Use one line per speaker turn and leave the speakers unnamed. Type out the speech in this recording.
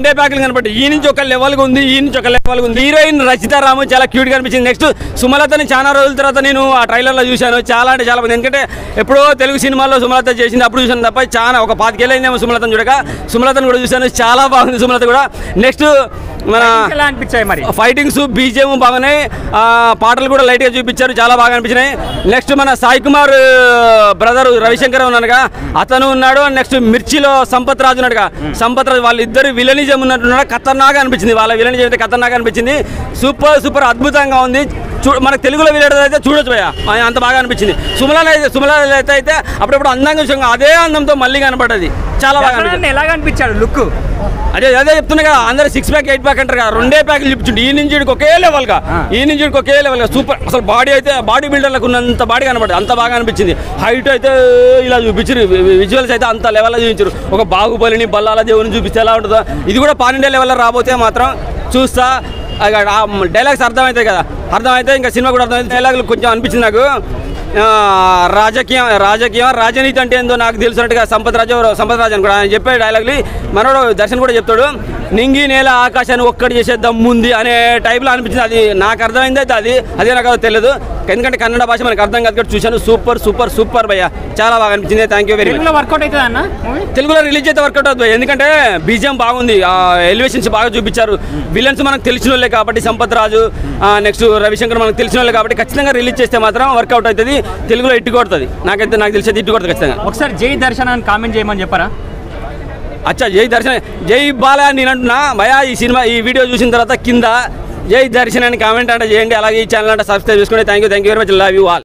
రెండే ప్యాకులు కనబట్టి ఈ నుంచి ఒక లెవెల్ గా ఉంది ఈ నుంచి ఒక లెవెల్ గా ఉంది హీరోయిన్ రచిత రాము చాలా క్యూట్ గా అనిపించింది నెక్స్ట్ సుమలతని చాలా రోజుల తర్వాత నేను ఆ ట్రైలర్ లో చూశాను చాలా అంటే చాలా బాగుంది ఎందుకంటే ఎప్పుడో తెలుగు సినిమాల్లో సుమలత చేసింది అప్పుడు చూసాను తప్ప చాలా ఒక పాతికేళ్ళైందేమో సుమలతను చూడక సుమలతను కూడా చూశాను చాలా బాగుంది సుమలత కూడా నెక్స్ట్ మన
ఎలా అనిపించాయి మరి
ఫైటింగ్స్ బీజిఎం బాగున్నాయి ఆ, పాటలు కూడా లైట్గా చూపించారు చాలా బాగా అనిపించినాయి నెక్స్ట్ మన సాయి కుమార్ బ్రదర్ రవిశంకర్ ఉన్నాడుగా అతను ఉన్నాడు నెక్స్ట్ మిర్చిలో సంపత్ రాజు ఉన్నాడుగా సంపత్ రాజు వాళ్ళిద్దరు విలనిజం ఉన్నట్టున్నాడు ఖతర్నాగా అనిపించింది వాళ్ళ విలనిజం అయితే ఖతర్నాగా అనిపించింది సూపర్ సూపర్ అద్భుతంగా ఉంది చూ మనకు తెలుగులో విలేడు అయితే చూడొచ్చు భయ్య ఆ, అంత బాగా అనిపించింది సుమలాల అయితే సుమలాల అయితే అయితే అప్పుడప్పుడు అందంగా చూసాం అదే అందంతో మళ్ళీ కనపడ్డది చాలా బాగా అనిపించింది
దసరాన్ని ఎలాగ అనిపించాడు లుక్
అదే అదే చెప్తున్నా కదా అందరు సిక్స్ ప్యాక్ ఎయిట్ ప్యాక్ అంటారు కదా రెండే ప్యాక్లు చూపించండి ఈ నుంచి ఈడికి ఒకే లెవెల్ గా ఈ నుంచి ఈడికి ఒకే లెవెల్ గా సూపర్ అసలు బాడీ అయితే బాడీ బిల్డర్లకు ఉన్నంత బాడీ కనబడదు అంత బాగా అనిపించింది హైట్ అయితే ఇలా చూపించారు విజువల్స్ అయితే అంత లెవెల్లో చూపించారు ఒక బాహుబలిని బల్లాల దేవుని చూపిస్తే ఎలా ఉంటుందో ఇది కూడా పానిండే లెవెల్లో రాబోతే మాత్రం చూస్తా డైలాగ్స్ అర్థమవుతాయి కదా అర్థమైతే ఇంకా సినిమా కూడా అర్థమైతే డైలాగులు కొంచెం అనిపించింది నాకు ఆ, రాజకీయం రాజకీయం రాజనీతి అంటే ఏందో నాకు తెలిసినట్టుగా సంపత్ రాజు సంపత్ రాజు అని కూడా ఆయన చెప్పే డైలాగ్లు మనోడు దర్శన్ కూడా చెప్తాడు నింగి నేల ఆకాశాన్ని ఒక్కటి చేసే దమ్ముంది అనే టైప్లో అనిపించింది అది నాకు అర్థమైంది అయితే అది అదే నాకు అది తెలియదు ఎందుకంటే కన్నడ భాష మనకు అర్థం కాదు కాబట్టి చూశాను సూపర్ సూపర్ సూపర్ భయ్య చాలా బాగా అనిపించింది థ్యాంక్ యూ వెరీ మచ్
తెలుగులో వర్కౌట్ అవుతుంది అన్న మూవీ
తెలుగులో రిలీజ్ అయితే వర్కౌట్ అవుతుంది భయ్య. ఎందుకంటే బీజిఎం బాగుంది ఆ ఎలివేషన్స్ బాగా చూపించారు విలన్స్ మనకు తెలిసిన వాళ్ళే కాబట్టి సంపత్ రాజు నెక్స్ట్ రవిశంకర్ మనకు తెలిసిన వాళ్ళే కాబట్టి ఖచ్చితంగా రిలీజ్ చేస్తే మాత్రం వర్కౌట్ అవుతుంది తెలుగులో ఇట్టు కొడుతుంది నాకైతే నాకు తెలిసేది ఇట్టు కొడుతుంది ఖచ్చితంగా
ఒకసారి జై దర్శన్ అని కామెంట్ చేయమని చెప్పారా
అచ్చా జై దర్శన్ జై బాలా అని నేను అంటున్నా భయా ఈ సినిమా ఈ వీడియో చూసిన తర్వాత కింద జై దర్శన్ అని కామెంట్ అంటే చేయండి అలాగే ఈ ఛానల్ అంటే సబ్స్క్రైబ్ చేసుకోండి thank you thank you very much love you all